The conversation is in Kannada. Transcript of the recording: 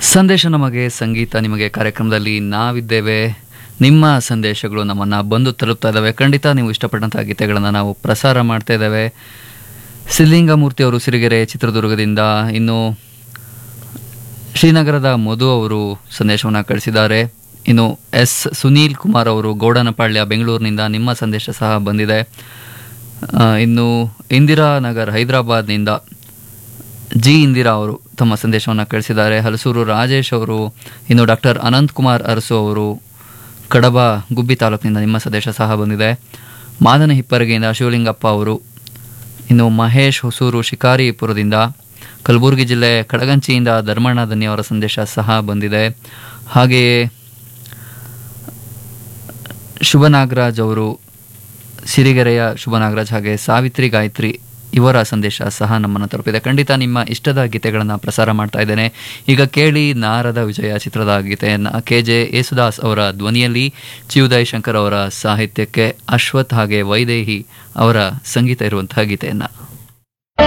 ಸಂದೇಶ ನಮಗೆ ಸಂಗೀತ ನಿಮಗೆ ಕಾರ್ಯಕ್ರಮದಲ್ಲಿ ನಾವಿದ್ದೇವೆ ನಿಮ್ಮ ಸಂದೇಶಗಳು ನಮ್ಮನ್ನು ಬಂದು ತಲುಪ್ತಾ ಇದ್ದಾವೆ ಖಂಡಿತ ನೀವು ಇಷ್ಟಪಟ್ಟಂತಹ ಗೀತೆಗಳನ್ನು ನಾವು ಪ್ರಸಾರ ಮಾಡ್ತಾ ಇದ್ದೇವೆ ಸಿದ್ಲಿಂಗಮೂರ್ತಿ ಅವರು ಸಿರಿಗೆರೆ ಚಿತ್ರದುರ್ಗದಿಂದ ಇನ್ನು ಶ್ರೀನಗರದ ಮಧು ಅವರು ಸಂದೇಶವನ್ನು ಕಳಿಸಿದ್ದಾರೆ ಇನ್ನು ಎಸ್ ಸುನೀಲ್ ಕುಮಾರ್ ಅವರು ಗೌಡನಪಾಳ್ಯ ಬೆಂಗಳೂರಿನಿಂದ ನಿಮ್ಮ ಸಂದೇಶ ಸಹ ಬಂದಿದೆ ಆ, ಇನ್ನು ಇಂದಿರಾನಗರ್ ಹೈದರಾಬಾದ್ನಿಂದ ಜಿ ಇಂದಿರಾ ಅವರು ತಮ್ಮ ಸಂದೇಶವನ್ನು ಕಳಿಸಿದ್ದಾರೆ ಹಲಸೂರು ರಾಜೇಶ್ ಅವರು ಇನ್ನು ಡಾಕ್ಟರ್ ಅನಂತ್ ಕುಮಾರ್ ಅರಸು ಅವರು ಕಡಬ ಗುಬ್ಬಿ ತಾಲೂಕಿನಿಂದ ನಿಮ್ಮ ಸಂದೇಶ ಸಹ ಬಂದಿದೆ ಮಾದನ ಹಿಪ್ಪರಗೆಯಿಂದ ಶಿವಲಿಂಗಪ್ಪ ಅವರು ಇನ್ನು ಮಹೇಶ್ ಹೊಸೂರು ಶಿಕಾರಿಪುರದಿಂದ ಕಲಬುರಗಿ ಜಿಲ್ಲೆ ಕಡಗಂಚಿಯಿಂದ ಧರ್ಮಣ್ಣ ದನ್ನಿ ಅವರ ಸಂದೇಶ ಸಹ ಬಂದಿದೆ ಹಾಗೆಯೇ ಶುಭ ನಾಗರಾಜ್ ಅವರು ಸಿರಿಗೆರೆಯ ಶುಭ ನಾಗರಾಜ್ ಹಾಗೆ ಸಾವಿತ್ರಿ ಗಾಯತ್ರಿ ಇವರ ಸಂದೇಶ ಸಹ ನಮ್ಮನ್ನು ತಲುಪಿದೆ ಖಂಡಿತ ನಿಮ್ಮ ಇಷ್ಟದ ಗೀತೆಗಳನ್ನು ಪ್ರಸಾರ ಮಾಡ್ತಾ ಇದ್ದೇನೆ ಈಗ ಕೇಳಿ ನಾರದ ವಿಜಯ ಚಿತ್ರದ ಗೀತೆಯನ್ನು ಕೆ ಜೆ ಯೇಸುದಾಸ್ ಅವರ ಧ್ವನಿಯಲ್ಲಿ ಚಿವುದಯ್ ಶಂಕರ್ ಅವರ ಸಾಹಿತ್ಯಕ್ಕೆ ಅಶ್ವಥ್ ಹಾಗೆ ವೈದೇಹಿ ಅವರ ಸಂಗೀತ ಇರುವಂತಹ ಗೀತೆಯನ್ನು